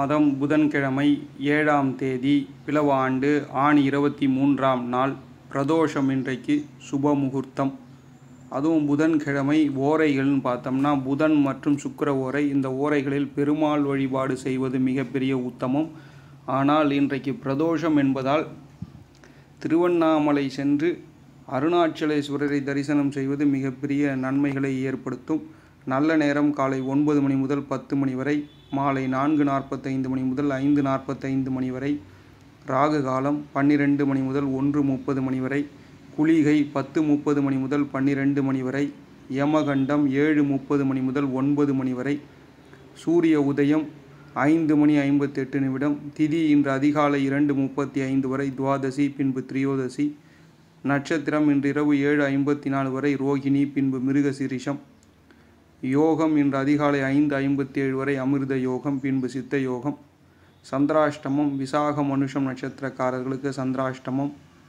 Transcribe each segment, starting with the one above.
மாதம் புதன்கிழமை ஏழாம் தேதி பிலவ ஆண்டு ஆணி இருபத்தி மூன்றாம் நாள் பிரதோஷம் இன்றைக்கு சுப முகூர்த்தம் அதுவும் புதன்கிழமை ஓரைகள்னு பார்த்தோம்னா புதன் மற்றும் சுக்கிர ஓரை இந்த ஓரைகளில் பெருமாள் வழிபாடு செய்வது மிகப்பெரிய உத்தமம் ஆனால் இன்றைக்கு பிரதோஷம் என்பதால் திருவண்ணாமலை சென்று அருணாச்சலேஸ்வரரை தரிசனம் செய்வது மிகப்பெரிய நன்மைகளை ஏற்படுத்தும் நல்ல நேரம் காலை ஒன்பது மணி முதல் பத்து மணி வரை மாலை நான்கு நாற்பத்தைந்து மணி முதல் ஐந்து நாற்பத்தைந்து மணி வரை ராகு காலம் பன்னிரெண்டு மணி முதல் ஒன்று முப்பது மணி வரை குளிகை பத்து முப்பது மணி முதல் பன்னிரெண்டு மணி வரை யமகண்டம் ஏழு முப்பது மணி முதல் ஒன்பது மணி வரை சூரிய உதயம் ஐந்து மணி ஐம்பத்தெட்டு நிமிடம் திதி இன்று அதிகாலை இரண்டு முப்பத்தி ஐந்து வரை துவாதசி பின்பு திரியோதசி நட்சத்திரம் இன்று இரவு ஏழு ஐம்பத்தி நாலு வரை ரோகிணி பின்பு மிருகசிரிஷம் யோகம் இன்று அதிகாலை ஐந்து ஐம்பத்தி ஏழு வரை அமிர்த யோகம் பின்பு சித்த யோகம் சந்திராஷ்டமம் விசாக மனுஷம் நட்சத்திரக்காரர்களுக்கு சந்திராஷ்டமம்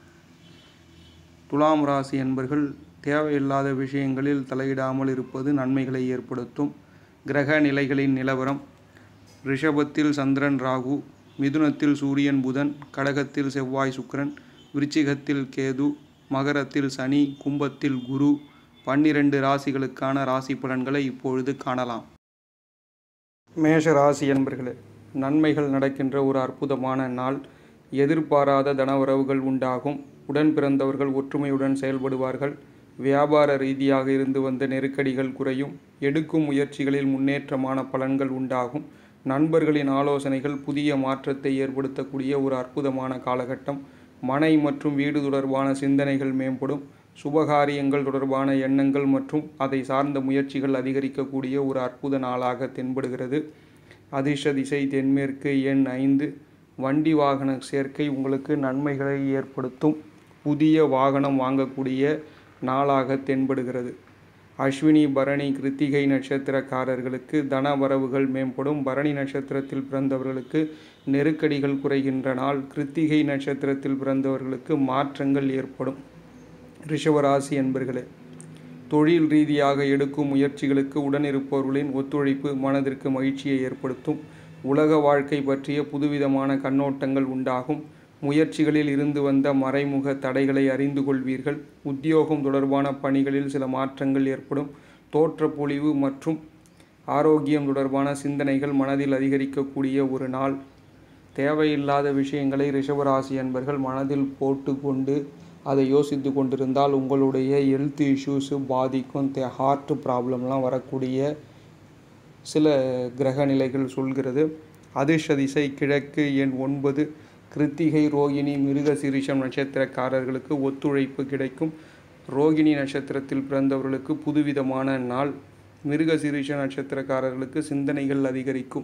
துலாம் ராசி என்பர்கள் தேவையில்லாத விஷயங்களில் தலையிடாமல் இருப்பது நன்மைகளை ஏற்படுத்தும் கிரக நிலைகளின் நிலவரம் ரிஷபத்தில் சந்திரன் ராகு மிதுனத்தில் சூரியன் புதன் கடகத்தில் செவ்வாய் சுக்கிரன் விருச்சிகத்தில் கேது மகரத்தில் சனி கும்பத்தில் குரு பன்னிரண்டு ராசிகளுக்கான ராசி பலன்களை இப்பொழுது காணலாம் மேஷ ராசி என்பர்களே நன்மைகள் நடக்கின்ற ஒரு அற்புதமான நாள் எதிர்பாராத தனவரவுகள் உண்டாகும் உடன் பிறந்தவர்கள் ஒற்றுமையுடன் செயல்படுவார்கள் வியாபார ரீதியாக இருந்து வந்த நெருக்கடிகள் குறையும் எடுக்கும் முயற்சிகளில் முன்னேற்றமான பலன்கள் உண்டாகும் நண்பர்களின் ஆலோசனைகள் புதிய மாற்றத்தை ஏற்படுத்தக்கூடிய ஒரு அற்புதமான காலகட்டம் மனை மற்றும் வீடு தொடர்பான சிந்தனைகள் மேம்படும் சுபகாரியங்கள் தொடர்பான எண்ணங்கள் மற்றும் அதை சார்ந்த முயற்சிகள் அதிகரிக்கக்கூடிய ஒரு அற்புத நாளாக தென்படுகிறது அதிர்ஷ்ட திசை தென்மேற்கு எண் ஐந்து வண்டி வாகன சேர்க்கை உங்களுக்கு நன்மைகளை ஏற்படுத்தும் புதிய வாகனம் வாங்கக்கூடிய நாளாக தென்படுகிறது அஸ்வினி பரணி கிருத்திகை நட்சத்திரக்காரர்களுக்கு தன வரவுகள் மேம்படும் பரணி நட்சத்திரத்தில் பிறந்தவர்களுக்கு நெருக்கடிகள் குறைகின்ற நாள் கிருத்திகை நட்சத்திரத்தில் பிறந்தவர்களுக்கு மாற்றங்கள் ஏற்படும் ரிஷவராசி என்பர்களே தொழில் ரீதியாக எடுக்கும் முயற்சிகளுக்கு உடனிருப்பவர்களின் ஒத்துழைப்பு மனதிற்கு மகிழ்ச்சியை ஏற்படுத்தும் உலக வாழ்க்கை பற்றிய புதுவிதமான கண்ணோட்டங்கள் உண்டாகும் முயற்சிகளில் இருந்து வந்த மறைமுக தடைகளை அறிந்து கொள்வீர்கள் உத்தியோகம் தொடர்பான பணிகளில் சில மாற்றங்கள் ஏற்படும் தோற்றப்பொழிவு மற்றும் ஆரோக்கியம் தொடர்பான சிந்தனைகள் மனதில் அதிகரிக்கக்கூடிய ஒரு நாள் தேவையில்லாத விஷயங்களை ரிஷபராசி என்பர்கள் மனதில் போட்டு கொண்டு அதை யோசித்து கொண்டிருந்தால் உங்களுடைய ஹெல்த் இஷ்யூஸு பாதிக்கும் தே ஹார்ட் ப்ராப்ளம்லாம் வரக்கூடிய சில கிரக நிலைகள் சொல்கிறது அதிர்ஷ்ட திசை கிழக்கு எண் ஒன்பது கிருத்திகை ரோகிணி மிருக சிரிஷம் நட்சத்திரக்காரர்களுக்கு ஒத்துழைப்பு கிடைக்கும் ரோகிணி நட்சத்திரத்தில் பிறந்தவர்களுக்கு புதுவிதமான நாள் மிருக சிரிஷ நட்சத்திரக்காரர்களுக்கு சிந்தனைகள் அதிகரிக்கும்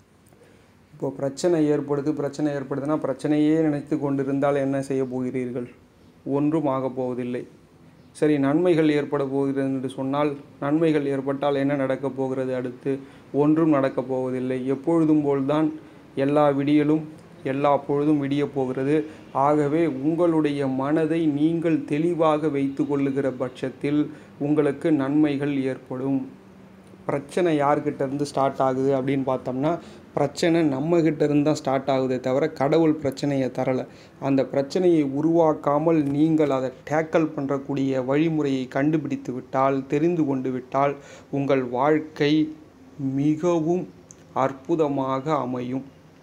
இப்போ பிரச்சனை ஏற்படுது பிரச்சனை ஏற்படுதுன்னா பிரச்சனையே நினைத்து கொண்டிருந்தால் என்ன செய்ய போகிறீர்கள் ஒன்றும் ஆகப் போவதில்லை சரி நன்மைகள் ஏற்பட போகிறது என்று சொன்னால் நன்மைகள் ஏற்பட்டால் என்ன நடக்கப் போகிறது அடுத்து ஒன்றும் நடக்கப் போவதில்லை எப்பொழுதும் போல்தான் எல்லா விடியலும் எல்லா பொழுதும் விடிய போகிறது ஆகவே உங்களுடைய மனதை நீங்கள் தெளிவாக வைத்து கொள்ளுகிற பட்சத்தில் உங்களுக்கு நன்மைகள் ஏற்படும் பிரச்சனை யார்கிட்ட இருந்து ஸ்டார்ட் ஆகுது அப்படின்னு பார்த்தோம்னா பிரச்சனை நம்மக்கிட்ட இருந்து தான் ஸ்டார்ட் ஆகுதே தவிர கடவுள் பிரச்சனையை தரலை அந்த பிரச்சனையை உருவாக்காமல் நீங்கள் அதை டேக்கல் பண்ணுறக்கூடிய வழிமுறையை கண்டுபிடித்து விட்டால் தெரிந்து கொண்டு விட்டால் உங்கள் வாழ்க்கை மிகவும் அற்புதமாக அமையும்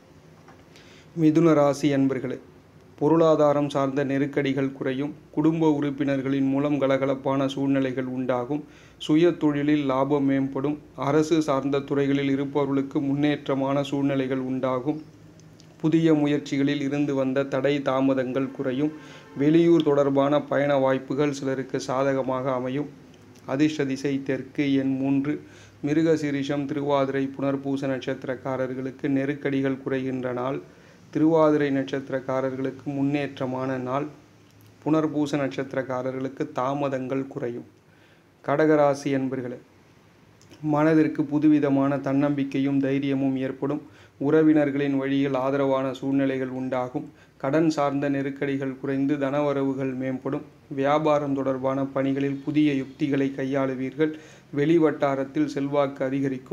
மிதுன ராசி என்பர்களே பொருளாதாரம் சார்ந்த நெருக்கடிகள் குறையும் குடும்ப உறுப்பினர்களின் மூலம் கலகலப்பான சூழ்நிலைகள் உண்டாகும் சுய தொழிலில் லாபம் மேம்படும் அரசு சார்ந்த துறைகளில் இருப்பவர்களுக்கு முன்னேற்றமான சூழ்நிலைகள் உண்டாகும் புதிய முயற்சிகளில் இருந்து வந்த தடை தாமதங்கள் குறையும் வெளியூர் தொடர்பான பயண வாய்ப்புகள் சிலருக்கு சாதகமாக அமையும் அதிர்ஷ்ட திசை தெற்கு எண் மூன்று மிருக சிரிஷம் திருவாதிரை புனர்பூச நட்சத்திரக்காரர்களுக்கு நெருக்கடிகள் குறைகின்ற நாள் திருவாதிரை நட்சத்திரக்காரர்களுக்கு முன்னேற்றமான நாள் புனர்பூச நட்சத்திரக்காரர்களுக்கு தாமதங்கள் குறையும் கடகராசி என்பர்களே மனதிற்கு புதுவிதமான தன்னம்பிக்கையும் தைரியமும் ஏற்படும் உறவினர்களின் வழியில் ஆதரவான சூழ்நிலைகள் உண்டாகும் கடன் சார்ந்த நெருக்கடிகள் குறைந்து தனவரவுகள் மேம்படும் வியாபாரம் தொடர்பான பணிகளில் புதிய யுக்திகளை கையாளுவீர்கள் வெளிவட்டாரத்தில் செல்வாக்கு அதிகரிக்கும்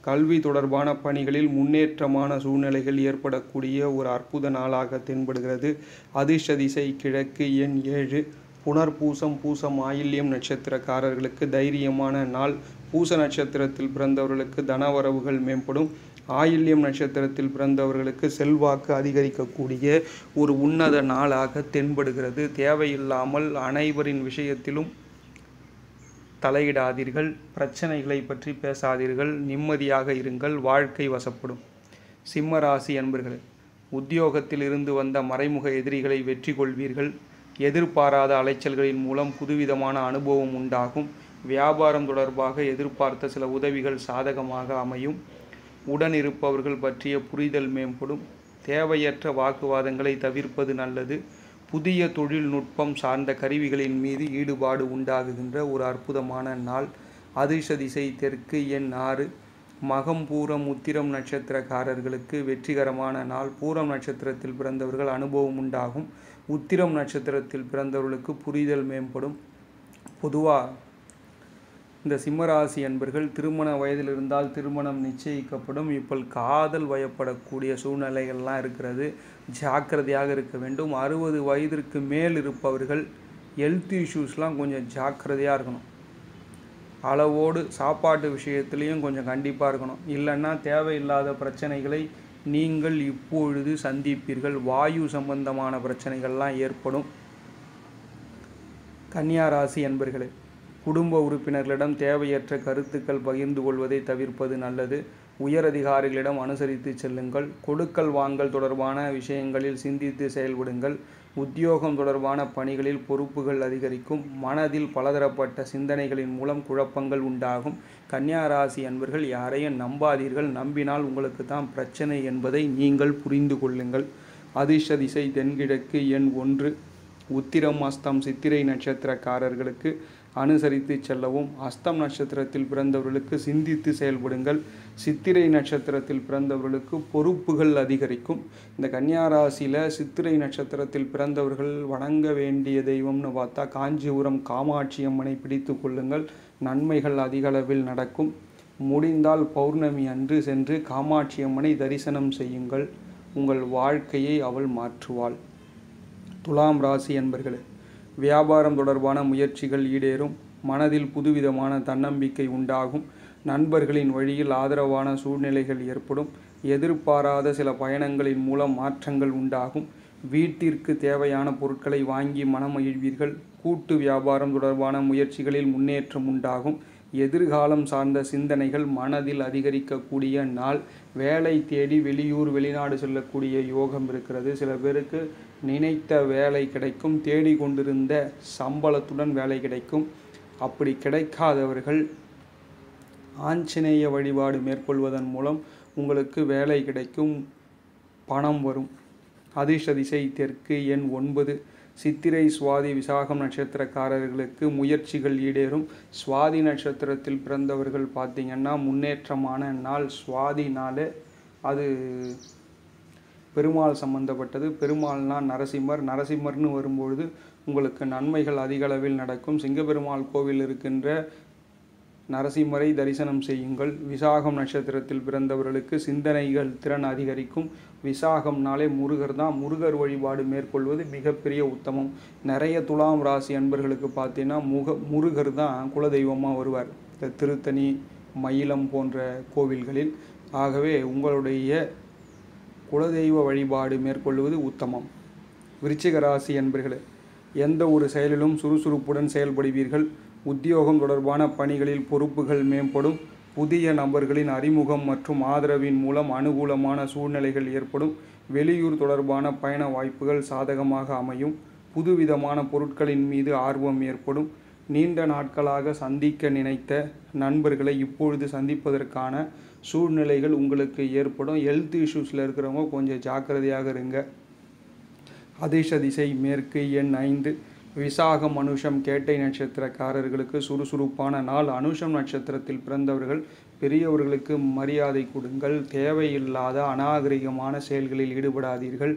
கல்வி தொடர்பான பணிகளில் முன்னேற்றமான சூழ்நிலைகள் ஏற்படக்கூடிய ஒரு அற்புத நாளாக தென்படுகிறது அதிர்ஷ்ட திசை கிழக்கு எண் ஏழு புனர்பூசம் பூசம் ஆயில்யம் நட்சத்திரக்காரர்களுக்கு தைரியமான நாள் பூச நட்சத்திரத்தில் பிறந்தவர்களுக்கு தனவரவுகள் மேம்படும் ஆயில்யம் நட்சத்திரத்தில் பிறந்தவர்களுக்கு செல்வாக்கு அதிகரிக்கக்கூடிய ஒரு உன்னத நாளாக தென்படுகிறது தேவையில்லாமல் அனைவரின் விஷயத்திலும் தலையிடாதீர்கள் பிரச்சனைகளை பற்றி பேசாதீர்கள் நிம்மதியாக இருங்கள் வாழ்க்கை வசப்படும் சிம்ம ராசி அன்பர்களே உத்தியோகத்தில் இருந்து வந்த மறைமுக எதிரிகளை வெற்றி கொள்வீர்கள் எதிர்பாராத அலைச்சல்களின் மூலம் புதுவிதமான அனுபவம் உண்டாகும் வியாபாரம் தொடர்பாக எதிர்பார்த்த சில உதவிகள் சாதகமாக அமையும் உடன் இருப்பவர்கள் பற்றிய புரிதல் மேம்படும் தேவையற்ற வாக்குவாதங்களை தவிர்ப்பது நல்லது புதிய தொழில்நுட்பம் சார்ந்த கருவிகளின் மீது ஈடுபாடு உண்டாகுகின்ற ஒரு அற்புதமான நாள் அதிர்ஷ்ட திசை தெற்கு எண் ஆறு மகம் பூரம் உத்திரம் நட்சத்திரக்காரர்களுக்கு வெற்றிகரமான நாள் பூரம் நட்சத்திரத்தில் பிறந்தவர்கள் அனுபவம் உண்டாகும் உத்திரம் நட்சத்திரத்தில் பிறந்தவர்களுக்கு புரிதல் மேம்படும் பொதுவாக இந்த சிம்மராசி அன்பர்கள் திருமண வயதில் இருந்தால் திருமணம் நிச்சயிக்கப்படும் இப்போ காதல் வயப்படக்கூடிய சூழ்நிலைகள்லாம் இருக்கிறது ஜாக்கிரதையாக இருக்க வேண்டும் அறுபது வயதிற்கு மேல் இருப்பவர்கள் ஹெல்த் இஷ்யூஸ்லாம் கொஞ்சம் ஜாக்கிரதையாக இருக்கணும் அளவோடு சாப்பாட்டு விஷயத்துலேயும் கொஞ்சம் கண்டிப்பாக இருக்கணும் இல்லைன்னா தேவையில்லாத பிரச்சனைகளை நீங்கள் இப்பொழுது சந்திப்பீர்கள் வாயு சம்பந்தமான பிரச்சனைகள்லாம் ஏற்படும் கன்னியா ராசி என்பர்களே குடும்ப உறுப்பினர்களிடம் தேவையற்ற கருத்துக்கள் பகிர்ந்து கொள்வதை தவிர்ப்பது நல்லது உயரதிகாரிகளிடம் அனுசரித்து செல்லுங்கள் கொடுக்கல் வாங்கல் தொடர்பான விஷயங்களில் சிந்தித்து செயல்படுங்கள் உத்தியோகம் தொடர்பான பணிகளில் பொறுப்புகள் அதிகரிக்கும் மனதில் பலதரப்பட்ட சிந்தனைகளின் மூலம் குழப்பங்கள் உண்டாகும் கன்னியா ராசி அன்பர்கள் யாரையும் நம்பாதீர்கள் நம்பினால் உங்களுக்கு தான் பிரச்சனை என்பதை நீங்கள் புரிந்து கொள்ளுங்கள் அதிர்ஷ்ட திசை தென்கிழக்கு எண் ஒன்று உத்திரம் அஸ்தம் சித்திரை நட்சத்திரக்காரர்களுக்கு அனுசரித்து செல்லவும் அஸ்தம் நட்சத்திரத்தில் பிறந்தவர்களுக்கு சிந்தித்து செயல்படுங்கள் சித்திரை நட்சத்திரத்தில் பிறந்தவர்களுக்கு பொறுப்புகள் அதிகரிக்கும் இந்த கன்னியாராசியில் சித்திரை நட்சத்திரத்தில் பிறந்தவர்கள் வணங்க வேண்டிய தெய்வம்னு பார்த்தா காஞ்சிபுரம் காமாட்சி அம்மனை பிடித்து கொள்ளுங்கள் நன்மைகள் அதிகளவில் நடக்கும் முடிந்தால் பௌர்ணமி அன்று சென்று காமாட்சி அம்மனை தரிசனம் செய்யுங்கள் உங்கள் வாழ்க்கையை அவள் மாற்றுவாள் துலாம் ராசி என்பர்களே வியாபாரம் தொடர்பான முயற்சிகள் ஈடேறும் மனதில் புதுவிதமான தன்னம்பிக்கை உண்டாகும் நண்பர்களின் வழியில் ஆதரவான சூழ்நிலைகள் ஏற்படும் எதிர்பாராத சில பயணங்களின் மூலம் மாற்றங்கள் உண்டாகும் வீட்டிற்கு தேவையான பொருட்களை வாங்கி மனமகிழ்வீர்கள் கூட்டு வியாபாரம் தொடர்பான முயற்சிகளில் முன்னேற்றம் உண்டாகும் எதிர்காலம் சார்ந்த சிந்தனைகள் மனதில் அதிகரிக்கக்கூடிய நாள் வேலை தேடி வெளியூர் வெளிநாடு செல்லக்கூடிய யோகம் இருக்கிறது சில பேருக்கு நினைத்த வேலை கிடைக்கும் தேடிக்கொண்டிருந்த சம்பளத்துடன் வேலை கிடைக்கும் அப்படி கிடைக்காதவர்கள் ஆஞ்சநேய வழிபாடு மேற்கொள்வதன் மூலம் உங்களுக்கு வேலை கிடைக்கும் பணம் வரும் அதிர்ஷ்ட திசை தெற்கு எண் ஒன்பது சித்திரை சுவாதி விசாகம் நட்சத்திரக்காரர்களுக்கு முயற்சிகள் ஈடேறும் சுவாதி நட்சத்திரத்தில் பிறந்தவர்கள் பார்த்திங்கன்னா முன்னேற்றமான நாள் சுவாதினாலே அது பெருமாள் சம்பந்தப்பட்டது பெருமாள்னா நரசிம்மர் நரசிம்மர்னு வரும்பொழுது உங்களுக்கு நன்மைகள் அதிகளவில் நடக்கும் சிங்கப்பெருமாள் கோவில் இருக்கின்ற நரசிம்மரை தரிசனம் செய்யுங்கள் விசாகம் நட்சத்திரத்தில் பிறந்தவர்களுக்கு சிந்தனைகள் திறன் அதிகரிக்கும் விசாகம் நாளே முருகர் தான் முருகர் வழிபாடு மேற்கொள்வது மிகப்பெரிய உத்தமம் நிறைய துலாம் ராசி அன்பர்களுக்கு பார்த்தீங்கன்னா முக முருகர் தான் குலதெய்வமாக வருவார் இந்த திருத்தணி மயிலம் போன்ற கோவில்களில் ஆகவே உங்களுடைய குலதெய்வ வழிபாடு மேற்கொள்வது உத்தமம் விருச்சிக ராசி என்பர்களே எந்த ஒரு செயலிலும் சுறுசுறுப்புடன் செயல்படுவீர்கள் உத்தியோகம் தொடர்பான பணிகளில் பொறுப்புகள் மேம்படும் புதிய நபர்களின் அறிமுகம் மற்றும் ஆதரவின் மூலம் அனுகூலமான சூழ்நிலைகள் ஏற்படும் வெளியூர் தொடர்பான பயண வாய்ப்புகள் சாதகமாக அமையும் புதுவிதமான பொருட்களின் மீது ஆர்வம் ஏற்படும் நீண்ட நாட்களாக சந்திக்க நினைத்த நண்பர்களை இப்பொழுது சந்திப்பதற்கான சூழ்நிலைகள் உங்களுக்கு ஏற்படும் ஹெல்த் இஷ்யூஸில் இருக்கிறவங்க கொஞ்சம் ஜாக்கிரதையாக இருங்க அதிர்ஷ்ட திசை மேற்கு எண் ஐந்து விசாகம் அனுஷம் கேட்டை நட்சத்திரக்காரர்களுக்கு சுறுசுறுப்பான நாள் அனுஷம் நட்சத்திரத்தில் பிறந்தவர்கள் பெரியவர்களுக்கு மரியாதை கொடுங்கள் தேவையில்லாத அநாகரிகமான செயல்களில் ஈடுபடாதீர்கள்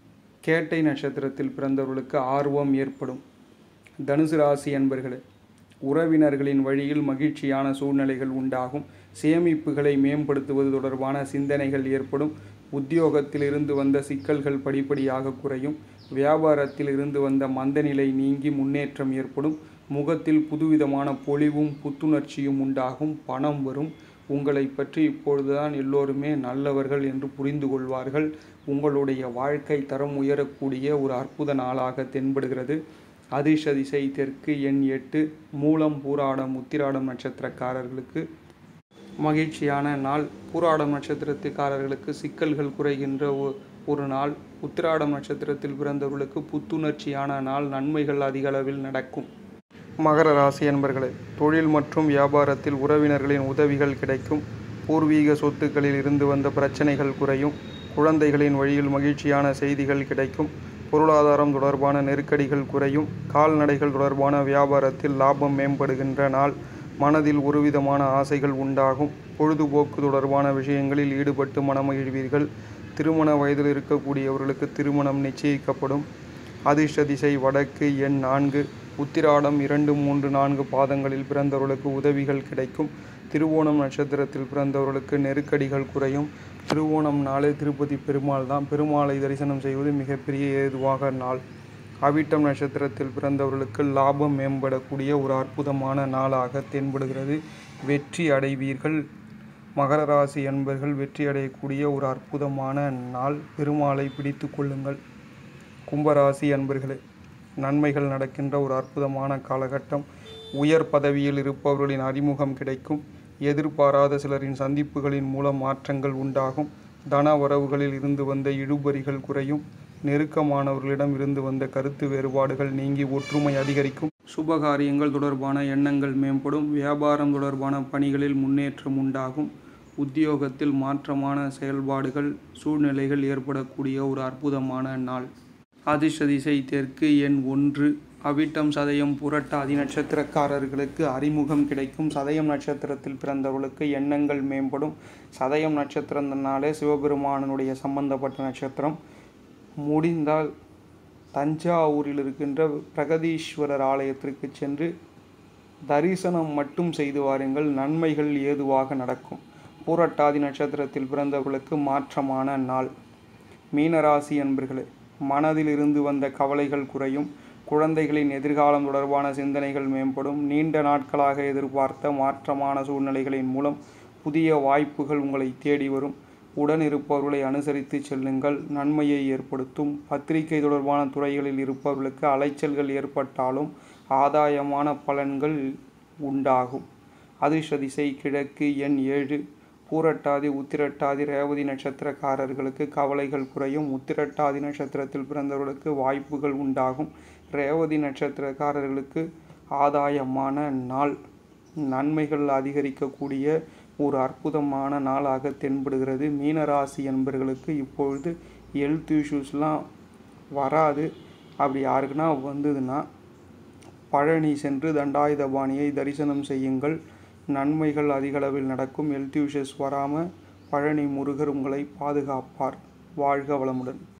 கேட்டை நட்சத்திரத்தில் பிறந்தவர்களுக்கு ஆர்வம் ஏற்படும் தனுசு ராசி என்பர்களே உறவினர்களின் வழியில் மகிழ்ச்சியான சூழ்நிலைகள் உண்டாகும் சேமிப்புகளை மேம்படுத்துவது தொடர்பான சிந்தனைகள் ஏற்படும் உத்தியோகத்தில் இருந்து வந்த சிக்கல்கள் படிப்படியாக குறையும் வியாபாரத்தில் இருந்து வந்த மந்தநிலை நீங்கி முன்னேற்றம் ஏற்படும் முகத்தில் புதுவிதமான பொலிவும் புத்துணர்ச்சியும் உண்டாகும் பணம் வரும் உங்களை பற்றி இப்பொழுதுதான் எல்லோருமே நல்லவர்கள் என்று புரிந்து கொள்வார்கள் உங்களுடைய வாழ்க்கை தரம் உயரக்கூடிய ஒரு அற்புத நாளாக தென்படுகிறது அதிர்ஷ்ட திசை தெற்கு எண் எட்டு மூலம் பூராடம் உத்திராடம் நட்சத்திரக்காரர்களுக்கு மகிழ்ச்சியான நாள் பூராடம் நட்சத்திரத்துக்காரர்களுக்கு சிக்கல்கள் குறைகின்ற ஒ- ஒரு நாள் உத்திராடம் நட்சத்திரத்தில் பிறந்தவர்களுக்கு புத்துணர்ச்சியான நாள் நன்மைகள் அதிக அளவில் நடக்கும் மகர ராசி என்பர்களே தொழில் மற்றும் வியாபாரத்தில் உறவினர்களின் உதவிகள் கிடைக்கும் பூர்வீக சொத்துக்களில் இருந்து வந்த பிரச்சனைகள் குறையும் குழந்தைகளின் வழியில் மகிழ்ச்சியான செய்திகள் கிடைக்கும் பொருளாதாரம் தொடர்பான நெருக்கடிகள் குறையும் கால்நடைகள் தொடர்பான வியாபாரத்தில் லாபம் மேம்படுகின்ற நாள் மனதில் ஒருவிதமான ஆசைகள் உண்டாகும் பொழுதுபோக்கு தொடர்பான விஷயங்களில் ஈடுபட்டு மனமகிழ்வீர்கள் திருமண வயதில் இருக்கக்கூடியவர்களுக்கு திருமணம் நிச்சயிக்கப்படும் அதிர்ஷ்ட திசை வடக்கு எண் நான்கு உத்திராடம் இரண்டு மூன்று நான்கு பாதங்களில் பிறந்தவர்களுக்கு உதவிகள் கிடைக்கும் திருவோணம் நட்சத்திரத்தில் பிறந்தவர்களுக்கு நெருக்கடிகள் குறையும் திருவோணம் நாளே திருப்பதி பெருமாள் தான் பெருமாளை தரிசனம் செய்வது மிகப்பெரிய ஏதுவாக நாள் அவிட்டம் நட்சத்திரத்தில் பிறந்தவர்களுக்கு லாபம் மேம்படக்கூடிய ஒரு அற்புதமான நாளாக தென்படுகிறது வெற்றி அடைவீர்கள் மகர ராசி என்பர்கள் வெற்றி அடையக்கூடிய ஒரு அற்புதமான நாள் பெருமாளை பிடித்து கொள்ளுங்கள் கும்பராசி அன்பர்களே நன்மைகள் நடக்கின்ற ஒரு அற்புதமான காலகட்டம் உயர் பதவியில் இருப்பவர்களின் அறிமுகம் கிடைக்கும் எதிர்பாராத சிலரின் சந்திப்புகளின் மூலம் மாற்றங்கள் உண்டாகும் தன வரவுகளில் இருந்து வந்த இழுபறிகள் குறையும் நெருக்கமானவர்களிடம் இருந்து வந்த கருத்து வேறுபாடுகள் நீங்கி ஒற்றுமை அதிகரிக்கும் சுபகாரியங்கள் தொடர்பான எண்ணங்கள் மேம்படும் வியாபாரம் தொடர்பான பணிகளில் முன்னேற்றம் உண்டாகும் உத்தியோகத்தில் மாற்றமான செயல்பாடுகள் சூழ்நிலைகள் ஏற்படக்கூடிய ஒரு அற்புதமான நாள் அதிர்ஷ்ட திசை தெற்கு எண் ஒன்று அவிட்டம் சதயம் புரட்டாதி நட்சத்திரக்காரர்களுக்கு அறிமுகம் கிடைக்கும் சதயம் நட்சத்திரத்தில் பிறந்தவர்களுக்கு எண்ணங்கள் மேம்படும் சதயம் நட்சத்திரத்தினாலே சிவபெருமானனுடைய சம்பந்தப்பட்ட நட்சத்திரம் முடிந்தால் தஞ்சாவூரில் இருக்கின்ற பிரகதீஸ்வரர் ஆலயத்திற்கு சென்று தரிசனம் மட்டும் செய்து வாருங்கள் நன்மைகள் ஏதுவாக நடக்கும் பூரட்டாதி நட்சத்திரத்தில் பிறந்தவர்களுக்கு மாற்றமான நாள் மீனராசி என்பர்களே மனதில் இருந்து வந்த கவலைகள் குறையும் குழந்தைகளின் எதிர்காலம் தொடர்பான சிந்தனைகள் மேம்படும் நீண்ட நாட்களாக எதிர்பார்த்த மாற்றமான சூழ்நிலைகளின் மூலம் புதிய வாய்ப்புகள் உங்களை தேடி வரும் உடன் இருப்பவர்களை அனுசரித்து செல்லுங்கள் நன்மையை ஏற்படுத்தும் பத்திரிகை தொடர்பான துறைகளில் இருப்பவர்களுக்கு அலைச்சல்கள் ஏற்பட்டாலும் ஆதாயமான பலன்கள் உண்டாகும் அதிர்ஷ்ட திசை கிழக்கு எண் ஏழு பூரட்டாதி உத்திரட்டாதி ரேவதி நட்சத்திரக்காரர்களுக்கு கவலைகள் குறையும் உத்திரட்டாதி நட்சத்திரத்தில் பிறந்தவர்களுக்கு வாய்ப்புகள் உண்டாகும் ரேவதி நட்சத்திரக்காரர்களுக்கு ஆதாயமான நாள் நன்மைகள் அதிகரிக்கக்கூடிய ஒரு அற்புதமான நாளாக தென்படுகிறது மீனராசி என்பர்களுக்கு இப்பொழுது ஹெல்த் இஷ்யூஸ்லாம் வராது அப்படி யாருக்குன்னா வந்ததுன்னா பழனி சென்று தண்டாயுதபாணியை தரிசனம் செய்யுங்கள் நன்மைகள் அதிகளவில் நடக்கும் ஹெல்த் இஷ்யூஸ் வராமல் பழனி முருகர் உங்களை பாதுகாப்பார் வாழ்க வளமுடன்